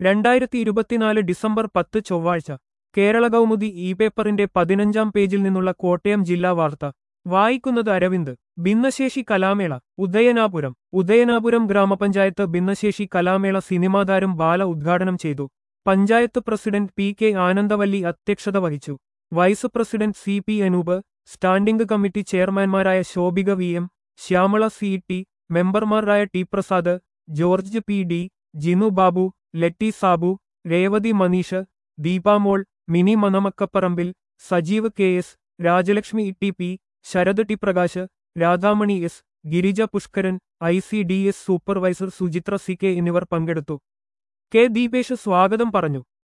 രണ്ടായിരത്തി ഇരുപത്തിനാല് ഡിസംബർ പത്ത് ചൊവ്വാഴ്ച കേരള കൗമുദി ഇ പേപ്പറിന്റെ പതിനഞ്ചാം പേജിൽ നിന്നുള്ള കോട്ടയം ജില്ലാ വാർത്ത വായിക്കുന്നത് അരവിന്ദ് ഭിന്നശേഷി കലാമേള ഉദയനാപുരം ഉദയനാപുരം ഗ്രാമപഞ്ചായത്ത് ഭിന്നശേഷി കലാമേള സിനിമാതാരം ബാല ഉദ്ഘാടനം ചെയ്തു panchayat president P K Anandavalli അധ്യക്ഷത വഹിച്ചു vice president C P Anoop standing committee ചെയർമാൻമാരായ Shobhika V M Shyamala C T മെമ്പർമാരായ T Prasad George P D Jinu Babu Letty Sabu Revathi Manish Deepamol Mini Manamakkaparambil Sajeev K S Rajalakshmi T P Sarath T Prakash Radhamani S Girija Pushkaran I C D S supervisor Suchitra C K എന്നിവർ പങ്കെടുത്തു കെ ദീപേഷ് സ്വാഗതം പറഞ്ഞു